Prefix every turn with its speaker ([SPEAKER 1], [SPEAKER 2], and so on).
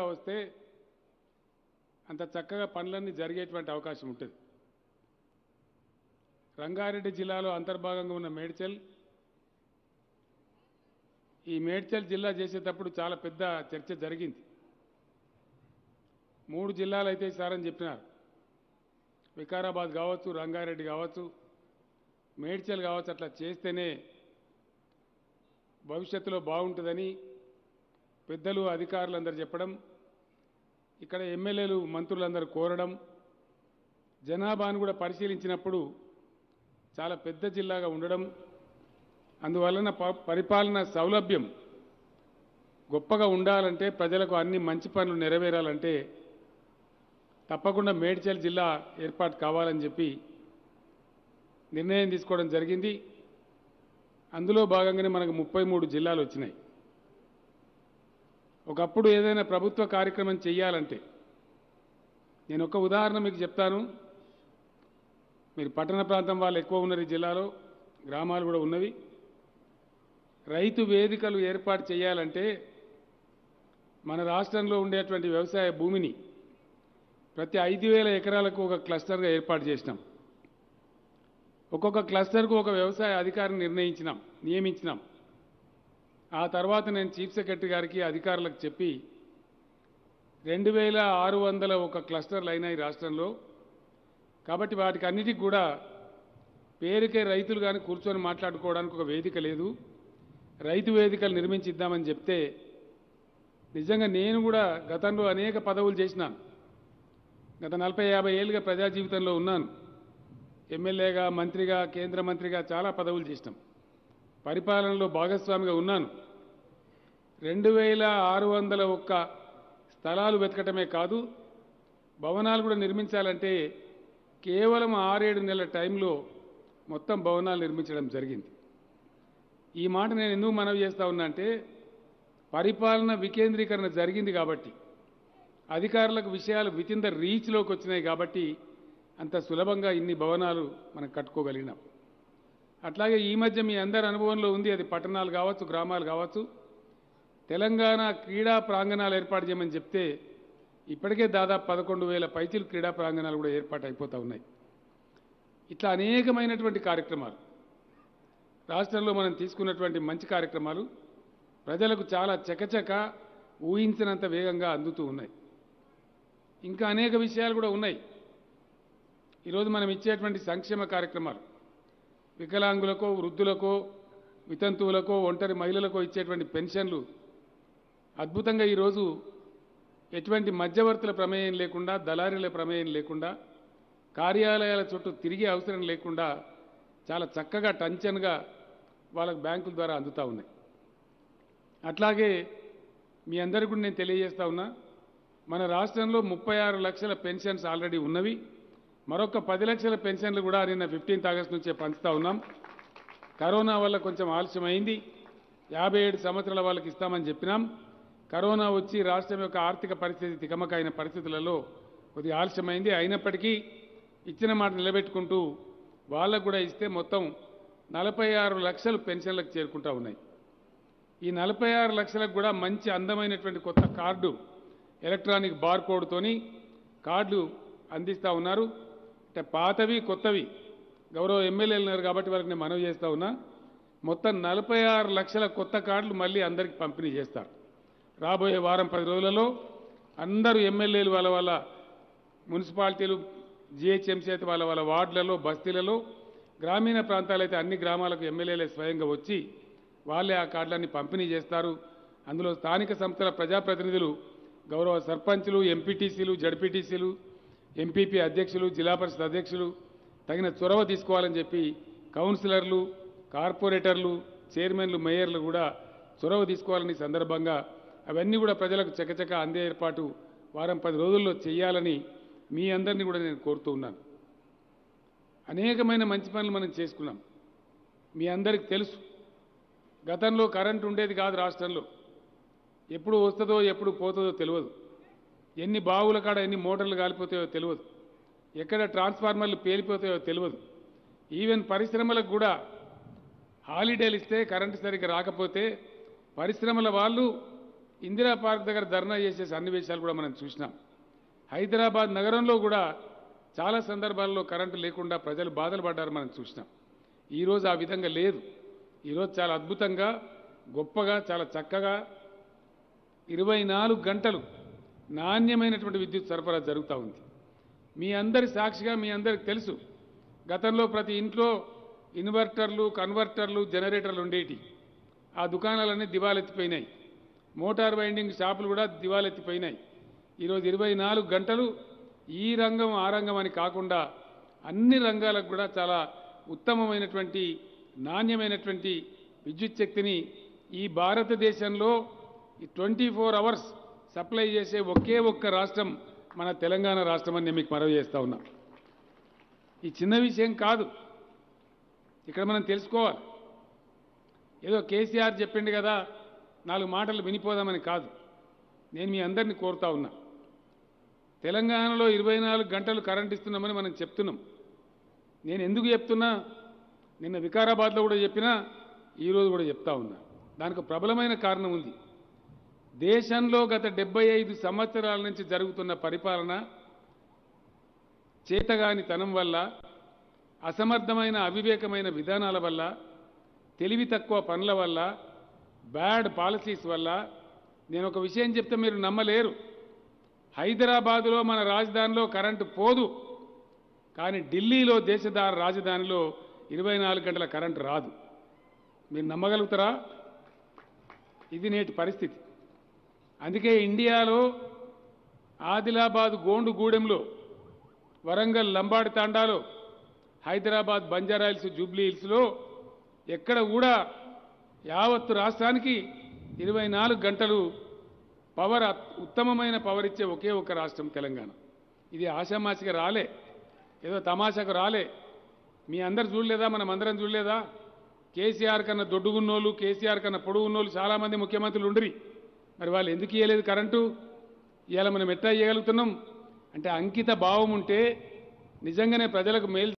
[SPEAKER 1] వస్తే అంత చక్కగా పనులన్నీ జరిగేటువంటి అవకాశం ఉంటుంది రంగారెడ్డి జిల్లాలో అంతర్భాగంగా ఉన్న మేడ్చల్ ఈ మేడ్చల్ జిల్లా చేసేటప్పుడు చాలా పెద్ద చర్చ జరిగింది మూడు జిల్లాలు అయితే సారని చెప్పినారు వికారాబాద్ కావచ్చు రంగారెడ్డి కావచ్చు మేడ్చల్ కావచ్చు అట్లా చేస్తేనే భవిష్యత్తులో బాగుంటుందని పెద్దలు అధికారులందరూ చెప్పడం ఇక్కడ ఎమ్మెల్యేలు మంత్రులందరూ కోరడం జనాభాను కూడా పరిశీలించినప్పుడు చాలా పెద్ద జిల్లాగా ఉండడం అందువలన ప- పరిపాలన సౌలభ్యం గొప్పగా ఉండాలంటే ప్రజలకు అన్ని మంచి పనులు నెరవేరాలంటే తప్పకుండా మేడ్చల్ జిల్లా ఏర్పాటు కావాలని చెప్పి నిర్ణయం తీసుకోవడం జరిగింది అందులో భాగంగానే మనకు ముప్పై మూడు జిల్లాలు వచ్చినాయి ఒకప్పుడు ఏదైనా ప్రభుత్వ కార్యక్రమం చేయాలంటే నేను ఒక ఉదాహరణ మీకు చెప్తాను మీరు పట్టణ ప్రాంతం వాళ్ళు ఎక్కువ ఉన్నారు ఈ జిల్లాలో గ్రామాలు కూడా ఉన్నవి రైతు వేదికలు ఏర్పాటు చేయాలంటే మన రాష్ట్రంలో ఉండేటువంటి వ్యవసాయ భూమిని ప్రతి ఐదు వేల ఎకరాలకు ఒక క్లస్టర్గా ఏర్పాటు చేసినాం ఒక్కొక్క క్లస్టర్కు ఒక వ్యవసాయ అధికారిని నిర్ణయించినాం నియమించినాం ఆ తర్వాత నేను చీఫ్ సెక్రటరీ గారికి అధికారులకు చెప్పి రెండు వేల ఆరు వందల ఒక క్లస్టర్లు అయినాయి రాష్ట్రంలో కాబట్టి వాటికి అన్నిటికి కూడా పేరుకే రైతులు కానీ కూర్చొని మాట్లాడుకోవడానికి ఒక వేదిక లేదు రైతు వేదికలు నిర్మించిద్దామని చెప్తే నిజంగా నేను కూడా గతంలో అనేక పదవులు చేసినాను గత నలభై యాభై ఏళ్ళుగా ప్రజా జీవితంలో ఉన్నాను ఎమ్మెల్యేగా మంత్రిగా కేంద్ర మంత్రిగా చాలా పదవులు చేసినాం పరిపాలనలో భాగస్వామిగా ఉన్నాను రెండు వేల ఆరు వందల ఒక్క స్థలాలు వెతకటమే కాదు భవనాలు కూడా నిర్మించాలంటే కేవలం ఆరేడు నెలల టైంలో మొత్తం భవనాలు నిర్మించడం జరిగింది ఈ మాట నేను ఎందుకు మనవి చేస్తా ఉన్నా అంటే పరిపాలన వికేంద్రీకరణ జరిగింది కాబట్టి అధికారులకు విషయాలు విత్ ఇన్ ద రీచ్లోకి వచ్చినాయి కాబట్టి అంత సులభంగా ఇన్ని భవనాలు మనం కట్టుకోగలిగినాం అట్లాగే ఈ మధ్య మీ అందరి అనుభవంలో ఉంది అది పట్టణాలు కావచ్చు గ్రామాలు కావచ్చు తెలంగాణ క్రీడా ప్రాంగణాలు ఏర్పాటు చేయమని చెప్తే ఇప్పటికే దాదాపు పదకొండు వేల పైచిలు క్రీడా ప్రాంగణాలు కూడా ఏర్పాటు అయిపోతూ ఉన్నాయి ఇట్లా అనేకమైనటువంటి కార్యక్రమాలు రాష్ట్రంలో మనం తీసుకున్నటువంటి మంచి కార్యక్రమాలు ప్రజలకు చాలా చకచక ఊహించినంత వేగంగా అందుతూ ఉన్నాయి ఇంకా అనేక విషయాలు కూడా ఉన్నాయి ఈరోజు మనం ఇచ్చేటువంటి సంక్షేమ కార్యక్రమాలు వికలాంగులకో వృద్ధులకో వితంతువులకో ఒంటరి మహిళలకో ఇచ్చేటువంటి పెన్షన్లు అద్భుతంగా ఈరోజు ఎటువంటి మధ్యవర్తుల ప్రమేయం లేకుండా దళారీల ప్రమేయం లేకుండా కార్యాలయాల చుట్టూ తిరిగే అవసరం లేకుండా చాలా చక్కగా టంచన్గా వాళ్ళకు బ్యాంకుల ద్వారా అందుతూ ఉన్నాయి అట్లాగే మీ అందరికీ కూడా నేను తెలియజేస్తా ఉన్నా మన రాష్ట్రంలో ముప్పై ఆరు లక్షల పెన్షన్స్ ఆల్రెడీ ఉన్నవి మరొక పది లక్షల పెన్షన్లు కూడా నిన్న ఫిఫ్టీన్త్ ఆగస్ట్ నుంచే పంచుతా ఉన్నాం కరోనా వల్ల కొంచెం ఆలస్యం అయింది యాభై ఏడు సంవత్సరాల వాళ్ళకి ఇస్తామని చెప్పినాం కరోనా వచ్చి రాష్ట్రం యొక్క ఆర్థిక పరిస్థితి తికమక అయిన పరిస్థితులలో కొద్దిగా ఆలస్యమైంది అయినప్పటికీ ఇచ్చిన మాట నిలబెట్టుకుంటూ వాళ్ళకు కూడా ఇస్తే మొత్తం నలభై ఆరు లక్షలు పెన్షన్లకు చేరుకుంటా ఉన్నాయి ఈ నలభై ఆరు లక్షలకు కూడా మంచి అందమైనటువంటి కొత్త కార్డు ఎలక్ట్రానిక్ బార్ కోడ్తోని కార్డులు అందిస్తూ ఉన్నారు అంటే పాతవి కొత్తవి గౌరవ ఎమ్మెల్యేలు ఉన్నారు కాబట్టి వాళ్ళకి నేను మనవి చేస్తా ఉన్నా మొత్తం నలభై ఆరు లక్షల కొత్త కార్డులు మళ్ళీ అందరికీ పంపిణీ చేస్తారు రాబోయే వారం పది రోజులలో అందరూ ఎమ్మెల్యేలు వాళ్ళ వాళ్ళ మున్సిపాలిటీలు జిహెచ్ఎంసీ అయితే వాళ్ళ వాళ్ళ వార్డులలో బస్తీలలో గ్రామీణ ప్రాంతాలైతే అన్ని గ్రామాలకు ఎమ్మెల్యేలే స్వయంగా వచ్చి వాళ్ళే ఆ కార్డులన్నీ పంపిణీ చేస్తారు అందులో స్థానిక సంస్థల ప్రజాప్రతినిధులు గౌరవ సర్పంచులు ఎంపీటీసీలు జడ్పీటీసీలు ఎంపీపీ అధ్యక్షులు జిల్లా పరిషత్ అధ్యక్షులు తగిన చొరవ తీసుకోవాలని చెప్పి కౌన్సిలర్లు కార్పొరేటర్లు చైర్మన్లు మేయర్లు కూడా చొరవ తీసుకోవాలని ఈ సందర్భంగా అవన్నీ కూడా ప్రజలకు చకచక అందే ఏర్పాటు వారం పది రోజుల్లో చేయాలని మీ అందరినీ కూడా నేను కోరుతూ ఉన్నాను అనేకమైన మంచి పనులు మనం చేసుకున్నాం మీ అందరికి తెలుసు గతంలో కరెంట్ ఉండేది కాదు రాష్ట్రంలో ఎప్పుడు వస్తుందో ఎప్పుడు పోతుందో తెలియదు ఎన్ని బావుల కాడ ఎన్ని మోటార్లు కాలిపోతాయో తెలియదు ఎక్కడ ట్రాన్స్ఫార్మర్లు పేలిపోతాయో తెలియదు ఈవెన్ పరిశ్రమలకు కూడా హాలిడేలు ఇస్తే కరెంటు సరిగ్గా రాకపోతే పరిశ్రమల వాళ్ళు ఇందిరా పార్క్ దగ్గర ధర్నా చేసే సన్నివేశాలు కూడా మనం చూసినాం హైదరాబాద్ నగరంలో కూడా చాలా సందర్భాల్లో కరెంటు లేకుండా ప్రజలు బాధలు పడ్డారు మనం చూసినాం ఈరోజు ఆ విధంగా లేదు ఈరోజు చాలా అద్భుతంగా గొప్పగా చాలా చక్కగా ఇరవై నాలుగు గంటలు నాణ్యమైనటువంటి విద్యుత్ సరఫరా జరుగుతూ ఉంది మీ అందరి సాక్షిగా మీ అందరికి తెలుసు గతంలో ప్రతి ఇంట్లో ఇన్వర్టర్లు కన్వర్టర్లు జనరేటర్లు ఉండేటి ఆ దుకాణాలన్నీ దివాలెత్తిపోయినాయి మోటార్ వైండింగ్ షాపులు కూడా దివాలెత్తిపోయినాయి ఈరోజు ఇరవై నాలుగు గంటలు ఈ రంగం ఆ రంగం అని కాకుండా అన్ని రంగాలకు కూడా చాలా ఉత్తమమైనటువంటి నాణ్యమైనటువంటి విద్యుత్ శక్తిని ఈ భారతదేశంలో ట్వంటీ ఫోర్ అవర్స్ సప్లై చేసే ఒకే ఒక్క రాష్ట్రం మన తెలంగాణ రాష్ట్రం అని నేను మీకు మనవి చేస్తా ఉన్నా ఈ చిన్న విషయం కాదు ఇక్కడ మనం తెలుసుకోవాలి ఏదో కేసీఆర్ చెప్పిండు కదా నాలుగు మాటలు వినిపోదామని కాదు నేను మీ అందరినీ కోరుతా ఉన్నా తెలంగాణలో ఇరవై నాలుగు గంటలు కరెంట్ ఇస్తున్నామని మనం చెప్తున్నాం నేను ఎందుకు చెప్తున్నా నిన్న వికారాబాద్లో కూడా చెప్పినా ఈరోజు కూడా చెప్తా ఉన్నా దానికి ఒక ప్రబలమైన కారణం ఉంది దేశంలో గత డెబ్బై ఐదు సంవత్సరాల నుంచి జరుగుతున్న పరిపాలన చేతగాని తనం వల్ల అసమర్థమైన అవివేకమైన విధానాల వల్ల తెలివి తక్కువ పనుల వల్ల బ్యాడ్ పాలసీస్ వల్ల నేను ఒక విషయం చెప్తే మీరు నమ్మలేరు హైదరాబాదులో మన రాజధానిలో కరెంటు పోదు కానీ ఢిల్లీలో దేశదార రాజధానిలో ఇరవై నాలుగు గంటల కరెంటు రాదు మీరు నమ్మగలుగుతారా ఇది నేటి పరిస్థితి అందుకే ఇండియాలో ఆదిలాబాద్ గోండుగూడెంలో వరంగల్ లంబాడి తాండాలో హైదరాబాద్ బంజారాయిల్స్ జూబ్లీ హిల్స్లో ఎక్కడ కూడా యావత్తు రాష్ట్రానికి ఇరవై నాలుగు గంటలు పవర్ అత్- ఉత్తమమైన పవర్ ఇచ్చే ఒకే ఒక రాష్ట్రం తెలంగాణ ఇది ఆషామాషిగా రాలే ఏదో తమాషాకు రాలే మీ అందరు చూడలేదా మనం అందరం చూడలేదా కేసీఆర్ కన్నా దొడ్డుగున్నోళ్ళు కేసీఆర్ కన్నా పొడుగున్నోళ్ళు చాలామంది ముఖ్యమంత్రులు ఉండ్రి మరి వాళ్ళు ఎందుకు ఇవ్వలేదు కరెంటు ఇవాళ మనం ఎట్లా ఇవ్వగలుగుతున్నాం అంటే అంకిత భావం ఉంటే నిజంగానే ప్రజలకు మేలు